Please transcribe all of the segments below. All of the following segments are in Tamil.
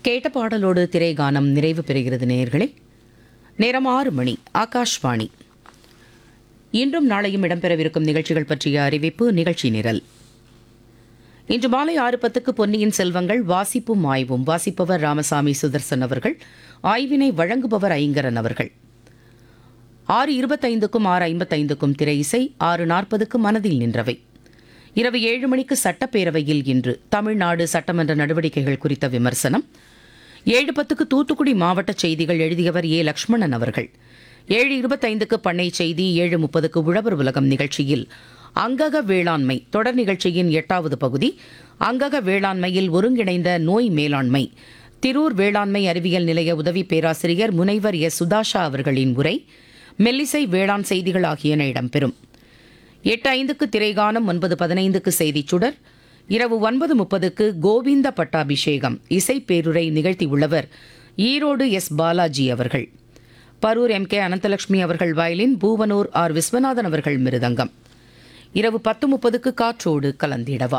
கேட்ட பாடலோடு திரைகானம் நிறைவு பெறுகிறது நேயர்களே நேரம் ஆறு மணி ஆகாஷ்வாணி இன்றும் நாளையும் இடம்பெறவிருக்கும் நிகழ்ச்சிகள் பற்றிய அறிவிப்பு நிகழ்ச்சி நிரல் இன்று மாலை ஆறு பத்துக்கு பொன்னியின் செல்வங்கள் வாசிப்பும் ஆய்வும் வாசிப்பவர் ராமசாமி சுதர்சன் அவர்கள் ஆய்வினை வழங்குபவர் ஐங்கரன் அவர்கள் ஆறு இருபத்தைந்துக்கும் ஆறு ஐம்பத்தைந்துக்கும் திரை இசை ஆறு நாற்பதுக்கு மனதில் நின்றவை இரவு ஏழு மணிக்கு சட்டப்பேரவையில் இன்று தமிழ்நாடு சட்டமன்ற நடவடிக்கைகள் குறித்த விமர்சனம் ஏழு பத்துக்கு தூத்துக்குடி மாவட்ட செய்திகள் எழுதியவர் ஏ லக்ஷ்மணன் அவர்கள் ஏழு இருபத்தைந்துக்கு பண்ணை செய்தி ஏழு முப்பதுக்கு உழவர் உலகம் நிகழ்ச்சியில் அங்கக வேளாண்மை தொடர் நிகழ்ச்சியின் எட்டாவது பகுதி அங்கக வேளாண்மையில் ஒருங்கிணைந்த நோய் மேலாண்மை திரூர் வேளாண்மை அறிவியல் நிலைய உதவி பேராசிரியர் முனைவர் எஸ் சுதாஷா அவர்களின் உரை மெல்லிசை வேளாண் செய்திகள் ஆகியன இடம்பெறும் எட்டு ஐந்துக்கு திரைகானம் ஒன்பது பதினைந்துக்கு செய்திச் சுடர் இரவு ஒன்பது முப்பதுக்கு கோவிந்த பட்டாபிஷேகம் இசை பேருரை நிகழ்த்தியுள்ளவர் ஈரோடு எஸ் பாலாஜி அவர்கள் பரூர் எம் கே அனந்தலட்சுமி அவர்கள் வயலின் பூவனூர் ஆர் விஸ்வநாதன் அவர்கள் மிருதங்கம் இரவு பத்து முப்பதுக்கு காற்றோடு கலந்திடவா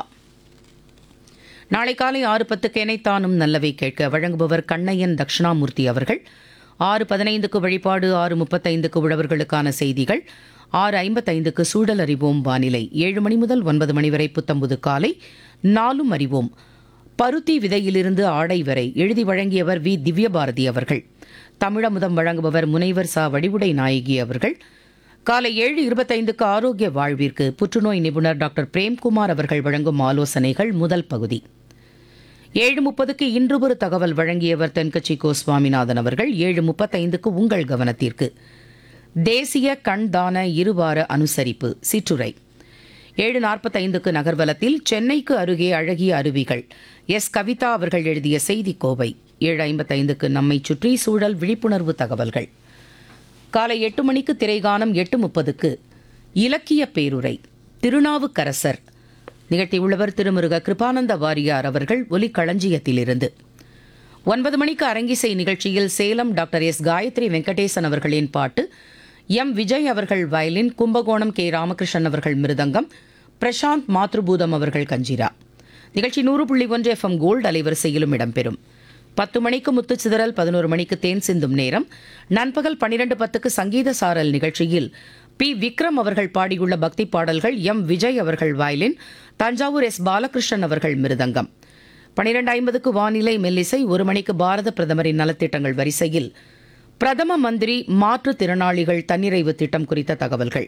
நாளை காலை ஆறு பத்துக்கு எனைத்தானும் நல்லவை கேட்க வழங்குபவர் கண்ணையன் தட்சிணாமூர்த்தி அவர்கள் ஆறு பதினைந்துக்கு வழிபாடு ஆறு முப்பத்தைந்துக்கு உழவர்களுக்கான செய்திகள் ஆறு ஐம்பத்தைந்துக்கு சூழல் அறிவோம் வானிலை ஏழு மணி முதல் ஒன்பது மணி வரை புத்தம்புது காலை நாலும் அறிவோம் பருத்தி விதையிலிருந்து ஆடை வரை எழுதி வழங்கியவர் வி திவ்யபாரதி அவர்கள் தமிழமுதம் வழங்குபவர் முனைவர் சா வடிவுடை நாயகி அவர்கள் காலை ஏழு இருபத்தைந்துக்கு ஆரோக்கிய வாழ்விற்கு புற்றுநோய் நிபுணர் டாக்டர் பிரேம்குமார் அவர்கள் வழங்கும் ஆலோசனைகள் முதல் பகுதி ஏழு முப்பதுக்கு இன்று ஒரு தகவல் வழங்கியவர் தென்கட்சி கோ சுவாமிநாதன் அவர்கள் ஏழு முப்பத்தைந்துக்கு உங்கள் கவனத்திற்கு தேசிய கண் தான இருவார அனுசரிப்பு சிற்றுரை ஏழு நாற்பத்தைந்துக்கு நகர்வலத்தில் சென்னைக்கு அருகே அழகிய அருவிகள் எஸ் கவிதா அவர்கள் எழுதிய செய்தி கோவை ஏழு ஐம்பத்தைந்துக்கு நம்மை சுற்றி சூழல் விழிப்புணர்வு தகவல்கள் காலை எட்டு மணிக்கு திரைகானம் எட்டு முப்பதுக்கு இலக்கிய பேருரை திருநாவுக்கரசர் நிகழ்த்தியுள்ளவர் திருமுருக கிருபானந்த வாரியார் அவர்கள் ஒலிக்களஞ்சியத்திலிருந்து ஒன்பது மணிக்கு அரங்கிசை நிகழ்ச்சியில் சேலம் டாக்டர் எஸ் காயத்ரி வெங்கடேசன் அவர்களின் பாட்டு எம் விஜய் அவர்கள் வயலின் கும்பகோணம் கே ராமகிருஷ்ணன் அவர்கள் மிருதங்கம் பிரசாந்த் மாத்ருபூதம் அவர்கள் கஞ்சிரா நிகழ்ச்சி நூறு புள்ளி ஒன்று எஃப்எம் கோல்டு அலைவரிசையிலும் இடம்பெறும் பத்து மணிக்கு முத்துச்சிதறல் பதினோரு மணிக்கு தேன் சிந்தும் நேரம் நண்பகல் பன்னிரண்டு பத்துக்கு சங்கீத சாரல் நிகழ்ச்சியில் பி விக்ரம் அவர்கள் பாடியுள்ள பக்தி பாடல்கள் எம் விஜய் அவர்கள் வயலின் தஞ்சாவூர் எஸ் பாலகிருஷ்ணன் அவர்கள் மிருதங்கம் பனிரெண்டு ஐம்பதுக்கு வானிலை மெல்லிசை ஒரு மணிக்கு பாரத பிரதமரின் நலத்திட்டங்கள் வரிசையில் பிரதம மந்திரி மாற்றுத்திறனாளிகள் தன்னிறைவு திட்டம் குறித்த தகவல்கள்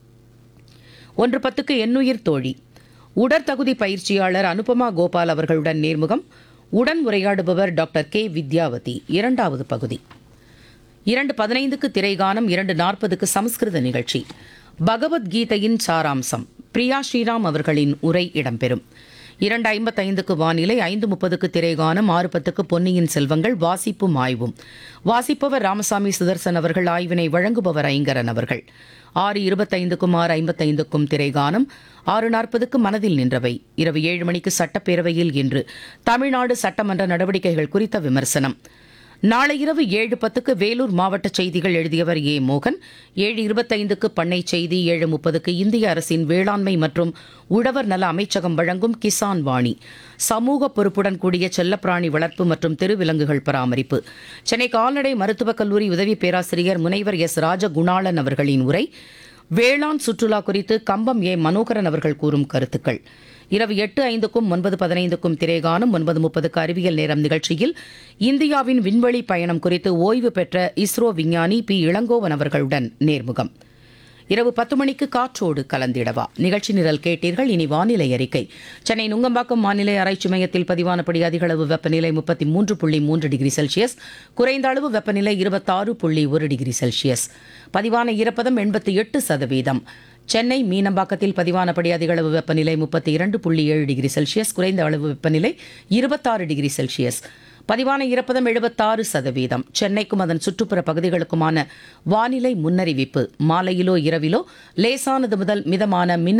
ஒன்று பத்துக்கு எண்ணுயிர் தோழி உடற்தகுதி பயிற்சியாளர் அனுபமா கோபால் அவர்களுடன் நேர்முகம் உடன் உரையாடுபவர் டாக்டர் கே வித்யாவதி இரண்டாவது பகுதி இரண்டு பதினைந்துக்கு திரைகானம் இரண்டு நாற்பதுக்கு சமஸ்கிருத நிகழ்ச்சி பகவத்கீதையின் சாராம்சம் பிரியா ஸ்ரீராம் அவர்களின் உரை இடம்பெறும் இரண்டு ஐம்பத்தைந்துக்கு வானிலை ஐந்து முப்பதுக்கு திரைகானம் ஆறு பத்துக்கு பொன்னியின் செல்வங்கள் வாசிப்பும் ஆய்வும் வாசிப்பவர் ராமசாமி சுதர்சன் அவர்கள் ஆய்வினை வழங்குபவர் ஐங்கரன் அவர்கள் ஆறு இருபத்தைந்துக்கும் ஆறு ஐம்பத்தைந்துக்கும் திரைகானம் ஆறு நாற்பதுக்கு மனதில் நின்றவை இரவு ஏழு மணிக்கு சட்டப்பேரவையில் இன்று தமிழ்நாடு சட்டமன்ற நடவடிக்கைகள் குறித்த விமர்சனம் நாளை இரவு ஏழு பத்துக்கு வேலூர் மாவட்ட செய்திகள் எழுதியவர் ஏ மோகன் ஏழு இருபத்தைந்துக்கு பண்ணை செய்தி ஏழு முப்பதுக்கு இந்திய அரசின் வேளாண்மை மற்றும் உழவர் நல அமைச்சகம் வழங்கும் கிசான் வாணி சமூக பொறுப்புடன் கூடிய செல்லப்பிராணி வளர்ப்பு மற்றும் தெருவிலங்குகள் பராமரிப்பு சென்னை கால்நடை மருத்துவக் கல்லூரி உதவி பேராசிரியர் முனைவர் எஸ் ராஜகுணாளன் அவர்களின் உரை வேளாண் சுற்றுலா குறித்து கம்பம் ஏ மனோகரன் அவர்கள் கூறும் கருத்துக்கள் இரவு எட்டு ஐந்துக்கும் ஒன்பது பதினைந்துக்கும் திரைகாணும் ஒன்பது முப்பதுக்கு அறிவியல் நேரம் நிகழ்ச்சியில் இந்தியாவின் விண்வெளி பயணம் குறித்து ஓய்வு பெற்ற இஸ்ரோ விஞ்ஞானி பி இளங்கோவன் அவர்களுடன் நேர்முகம் இரவு பத்து மணிக்கு காற்றோடு கலந்திடவா நிகழ்ச்சி நிரல் கேட்டீர்கள் இனி வானிலை அறிக்கை சென்னை நுங்கம்பாக்கம் வானிலை ஆராய்ச்சி மையத்தில் பதிவானபடி அதிகளவு வெப்பநிலை முப்பத்தி மூன்று புள்ளி மூன்று டிகிரி செல்சியஸ் குறைந்த அளவு வெப்பநிலை இருபத்தாறு புள்ளி ஒரு டிகிரி செல்சியஸ் பதிவான ஈரப்பதம் எண்பத்தி எட்டு சதவீதம் சென்னை மீனம்பாக்கத்தில் பதிவானபடி அதிகளவு வெப்பநிலை முப்பத்தி இரண்டு புள்ளி ஏழு டிகிரி செல்சியஸ் குறைந்த அளவு வெப்பநிலை இருபத்தாறு டிகிரி செல்சியஸ் பதிவான ஈரப்பதம் எழுபத்தாறு சதவீதம் சென்னைக்கும் அதன் சுற்றுப்புற பகுதிகளுக்குமான வானிலை முன்னறிவிப்பு மாலையிலோ இரவிலோ லேசானது முதல் மிதமான மின்னல்